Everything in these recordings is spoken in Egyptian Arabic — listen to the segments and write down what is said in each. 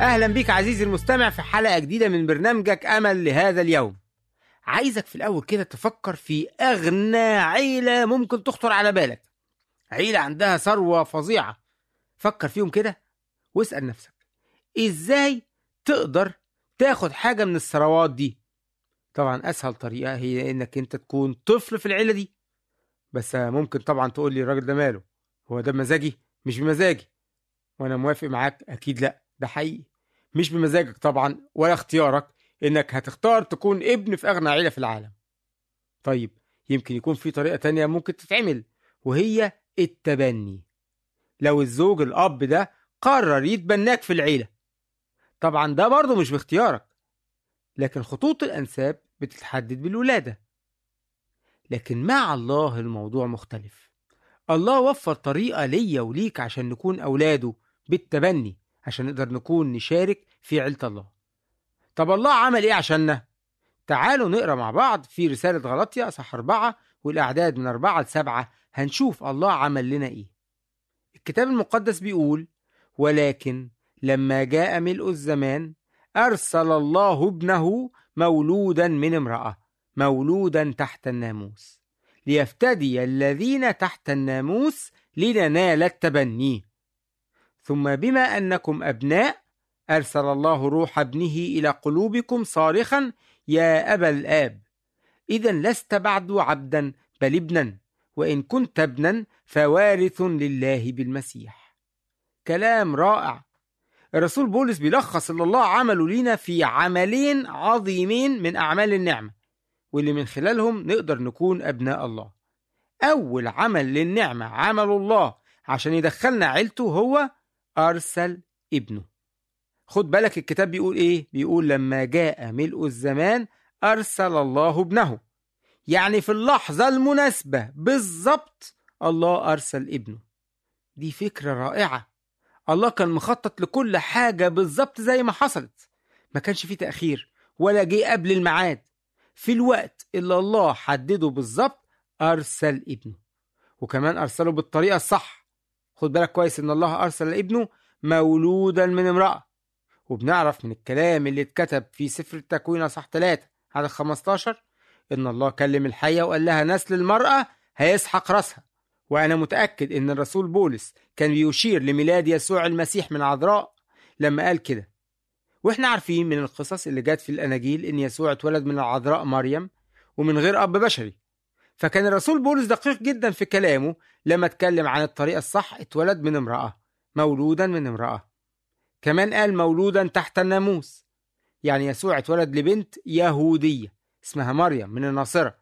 أهلا بك عزيزي المستمع في حلقة جديدة من برنامجك أمل لهذا اليوم عايزك في الأول كده تفكر في أغنى عيلة ممكن تخطر على بالك عيلة عندها ثروة فظيعة فكر فيهم كده واسأل نفسك إزاي تقدر تاخد حاجة من الثروات دي طبعا أسهل طريقة هي إنك أنت تكون طفل في العيلة دي بس ممكن طبعا تقول لي الراجل ده ماله هو ده بمزاجي مش بمزاجي وانا موافق معاك اكيد لا ده حقيقي مش بمزاجك طبعا ولا اختيارك انك هتختار تكون ابن في اغنى عيله في العالم طيب يمكن يكون في طريقه تانية ممكن تتعمل وهي التبني لو الزوج الاب ده قرر يتبناك في العيله طبعا ده برضه مش باختيارك لكن خطوط الانساب بتتحدد بالولاده لكن مع الله الموضوع مختلف الله وفر طريقة ليا وليك عشان نكون أولاده بالتبني عشان نقدر نكون نشارك في عيلة الله طب الله عمل إيه عشاننا؟ تعالوا نقرأ مع بعض في رسالة غلطية أصح أربعة والأعداد من أربعة لسبعة هنشوف الله عمل لنا إيه الكتاب المقدس بيقول ولكن لما جاء ملء الزمان أرسل الله ابنه مولودا من امرأة مولودا تحت الناموس ليفتدي الذين تحت الناموس لننال التبني ثم بما انكم ابناء ارسل الله روح ابنه الى قلوبكم صارخا يا ابا الاب اذا لست بعد عبدا بل ابنا وان كنت ابنا فوارث لله بالمسيح كلام رائع الرسول بولس بيلخص اللي الله عمله لينا في عملين عظيمين من اعمال النعمه واللي من خلالهم نقدر نكون أبناء الله أول عمل للنعمة عمل الله عشان يدخلنا عيلته هو أرسل ابنه خد بالك الكتاب بيقول إيه؟ بيقول لما جاء ملء الزمان أرسل الله ابنه يعني في اللحظة المناسبة بالظبط الله أرسل ابنه دي فكرة رائعة الله كان مخطط لكل حاجة بالظبط زي ما حصلت ما كانش فيه تأخير ولا جه قبل الميعاد في الوقت اللي الله حدده بالظبط أرسل ابنه وكمان أرسله بالطريقة الصح خد بالك كويس إن الله أرسل ابنه مولودا من امرأة وبنعرف من الكلام اللي اتكتب في سفر التكوين أصح 3 عدد 15 إن الله كلم الحية وقال لها نسل المرأة هيسحق راسها وأنا متأكد إن الرسول بولس كان بيشير لميلاد يسوع المسيح من عذراء لما قال كده واحنا عارفين من القصص اللي جت في الاناجيل ان يسوع اتولد من العذراء مريم ومن غير اب بشري فكان الرسول بولس دقيق جدا في كلامه لما اتكلم عن الطريقه الصح اتولد من امراه مولودا من امراه كمان قال مولودا تحت الناموس يعني يسوع اتولد لبنت يهوديه اسمها مريم من الناصره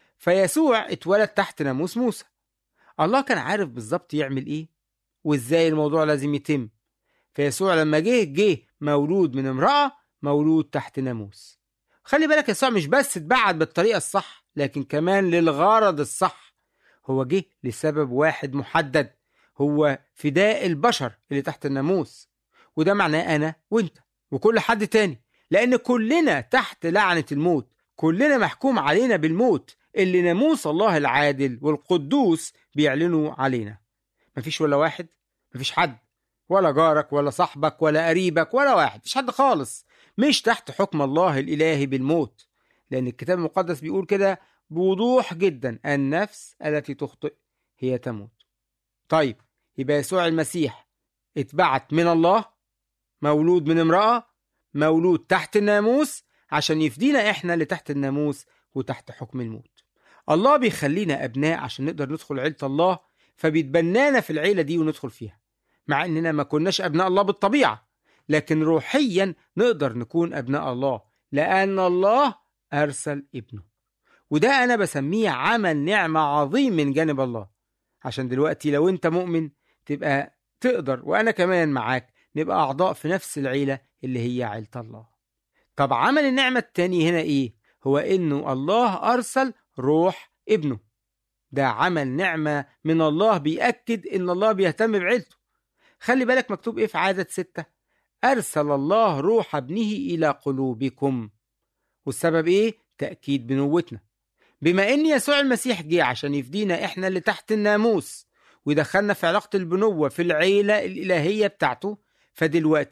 فيسوع اتولد تحت ناموس موسى الله كان عارف بالظبط يعمل ايه وازاي الموضوع لازم يتم فيسوع لما جه جه مولود من امرأة مولود تحت ناموس خلي بالك يسوع مش بس اتبعت بالطريقة الصح لكن كمان للغرض الصح هو جه لسبب واحد محدد هو فداء البشر اللي تحت الناموس وده معناه أنا وأنت وكل حد تاني لأن كلنا تحت لعنة الموت كلنا محكوم علينا بالموت اللي ناموس الله العادل والقدوس بيعلنوا علينا مفيش ولا واحد مفيش حد ولا جارك ولا صاحبك ولا قريبك ولا واحد مش حد خالص مش تحت حكم الله الإلهي بالموت لأن الكتاب المقدس بيقول كده بوضوح جدا النفس التي تخطئ هي تموت طيب يبقى يسوع المسيح اتبعت من الله مولود من امرأة مولود تحت الناموس عشان يفدينا احنا اللي تحت الناموس وتحت حكم الموت الله بيخلينا أبناء عشان نقدر ندخل عيلة الله فبيتبنانا في العيلة دي وندخل فيها مع اننا ما كناش ابناء الله بالطبيعه لكن روحيا نقدر نكون ابناء الله لان الله ارسل ابنه وده انا بسميه عمل نعمه عظيم من جانب الله عشان دلوقتي لو انت مؤمن تبقى تقدر وانا كمان معاك نبقى اعضاء في نفس العيله اللي هي عيله الله طب عمل النعمه التاني هنا ايه هو انه الله ارسل روح ابنه ده عمل نعمه من الله بيأكد ان الله بيهتم بعيلته خلي بالك مكتوب ايه في عدد ستة أرسل الله روح ابنه إلى قلوبكم والسبب ايه تأكيد بنوتنا بما ان يسوع المسيح جه عشان يفدينا احنا اللي تحت الناموس ويدخلنا في علاقة البنوة في العيلة الإلهية بتاعته فدلوقتي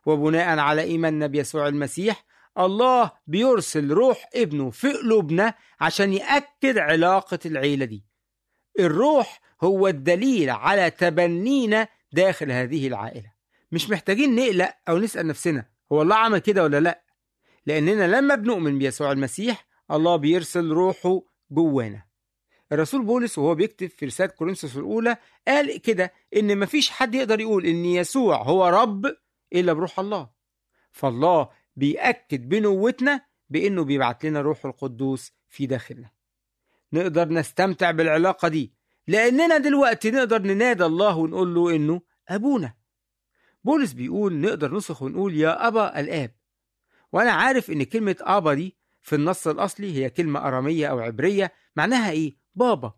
وبناء على إيماننا بيسوع المسيح الله بيرسل روح ابنه في قلوبنا عشان يأكد علاقة العيلة دي الروح هو الدليل على تبنينا داخل هذه العائلة مش محتاجين نقلق أو نسأل نفسنا هو الله عمل كده ولا لأ لأننا لما بنؤمن بيسوع المسيح الله بيرسل روحه جوانا الرسول بولس وهو بيكتب في رسالة كورنثوس الأولى قال كده إن مفيش حد يقدر يقول إن يسوع هو رب إلا بروح الله فالله بيأكد بنوتنا بإنه بيبعت لنا روح القدوس في داخلنا نقدر نستمتع بالعلاقة دي لأننا دلوقتي نقدر ننادى الله ونقول له إنه أبونا بولس بيقول نقدر نصرخ ونقول يا أبا الآب وأنا عارف إن كلمة أبا دي في النص الأصلي هي كلمة أرامية أو عبرية معناها إيه؟ بابا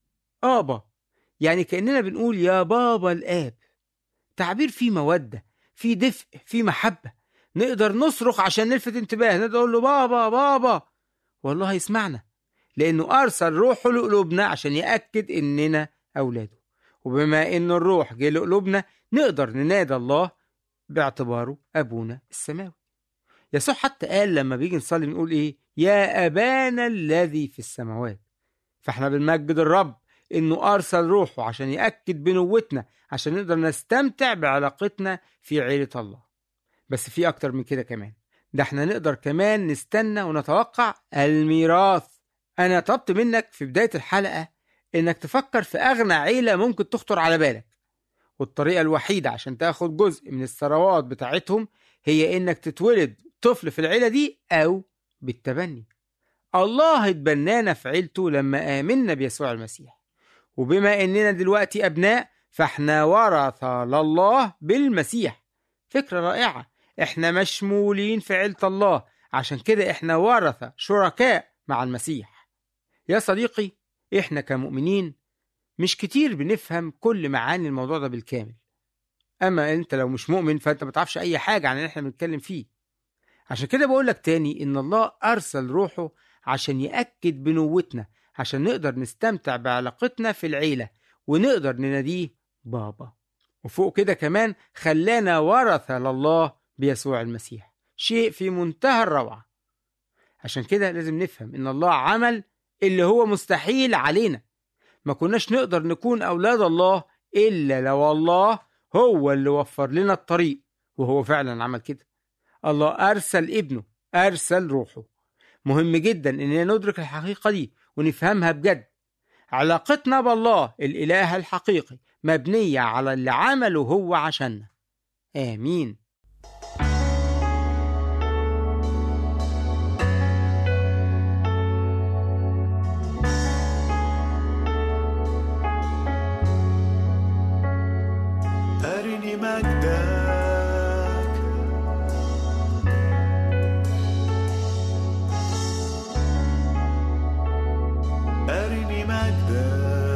آبا يعني كأننا بنقول يا بابا الآب تعبير فيه مودة فيه دفء فيه محبة نقدر نصرخ عشان نلفت انتباه نقدر نقول له بابا بابا والله يسمعنا لأنه أرسل روحه لقلوبنا عشان يأكد إننا أولاده وبما إن الروح جه لقلوبنا نقدر ننادى الله باعتباره أبونا السماوي يسوع حتى قال لما بيجي نصلي بنقول إيه يا أبانا الذي في السماوات فاحنا بنمجد الرب إنه أرسل روحه عشان يأكد بنوتنا عشان نقدر نستمتع بعلاقتنا في عيلة الله بس في أكتر من كده كمان ده احنا نقدر كمان نستنى ونتوقع الميراث أنا طلبت منك في بداية الحلقة إنك تفكر في أغنى عيلة ممكن تخطر على بالك والطريقة الوحيدة عشان تاخد جزء من الثروات بتاعتهم هي إنك تتولد طفل في العيلة دي أو بالتبني الله اتبنانا في عيلته لما آمنا بيسوع المسيح وبما إننا دلوقتي أبناء فإحنا ورثة لله بالمسيح فكرة رائعة إحنا مشمولين في عيلة الله عشان كده إحنا ورثة شركاء مع المسيح يا صديقي إحنا كمؤمنين مش كتير بنفهم كل معاني الموضوع ده بالكامل أما أنت لو مش مؤمن فأنت ما تعرفش أي حاجة عن اللي إحنا بنتكلم فيه عشان كده بقول لك تاني إن الله أرسل روحه عشان يأكد بنوتنا عشان نقدر نستمتع بعلاقتنا في العيلة ونقدر نناديه بابا وفوق كده كمان خلانا ورثة لله بيسوع المسيح شيء في منتهى الروعة عشان كده لازم نفهم إن الله عمل اللي هو مستحيل علينا ما كناش نقدر نكون أولاد الله إلا لو الله هو اللي وفر لنا الطريق وهو فعلا عمل كده الله أرسل ابنه أرسل روحه مهم جدا إننا ندرك الحقيقة دي ونفهمها بجد علاقتنا بالله الإله الحقيقي مبنية على اللي عمله هو عشاننا آمين أرني مجدك أرني مجدك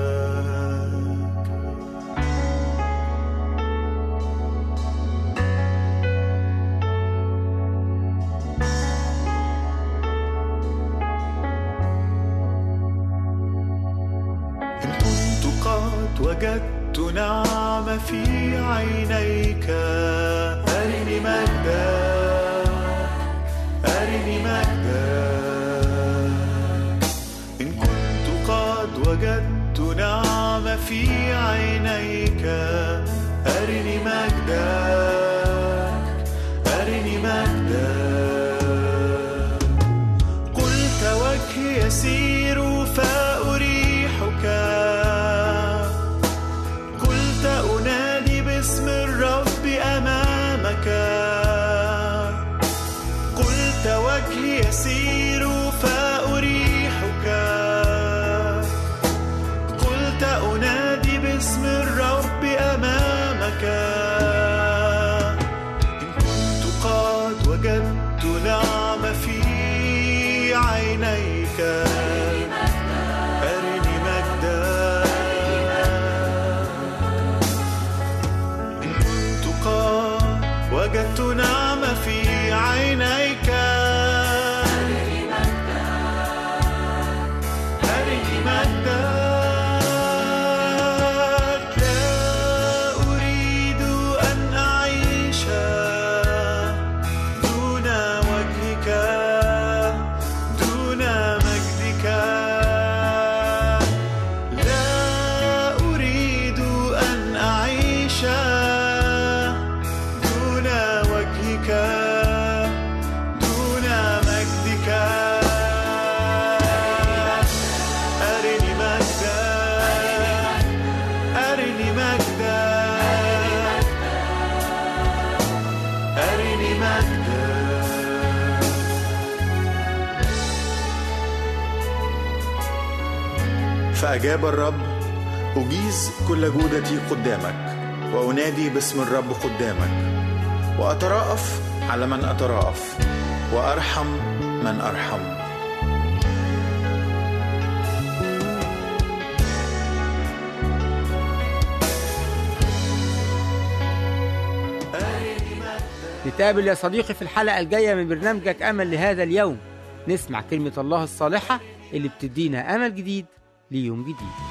إن كنت قد وجدت نعمة في عينيك أرني مجدك أرني مجدك إن كنت قد وجدت نعمة في عينيك أرني مجدك أرني مجدك قلت وجهي يسير فأريحك قلت أنادي باسم الرب أمامك قلت وجهي يسير فأريحك قلت أنادي باسم الرب أمامك إن كنت قد وجدت نعمة في عينيك أرني مجدك إن كنت قد وجدت نعمة في عينيك أرني مجدك لا أريد أن أعيش مجدا فأجاب الرب أجيز كل جودتي قدامك وأنادي باسم الرب قدامك وأتراءف على من أتراءف وأرحم من أرحم نتقابل يا صديقي في الحلقة الجاية من برنامجك أمل لهذا اليوم نسمع كلمة الله الصالحة اللي بتدينا أمل جديد ليوم جديد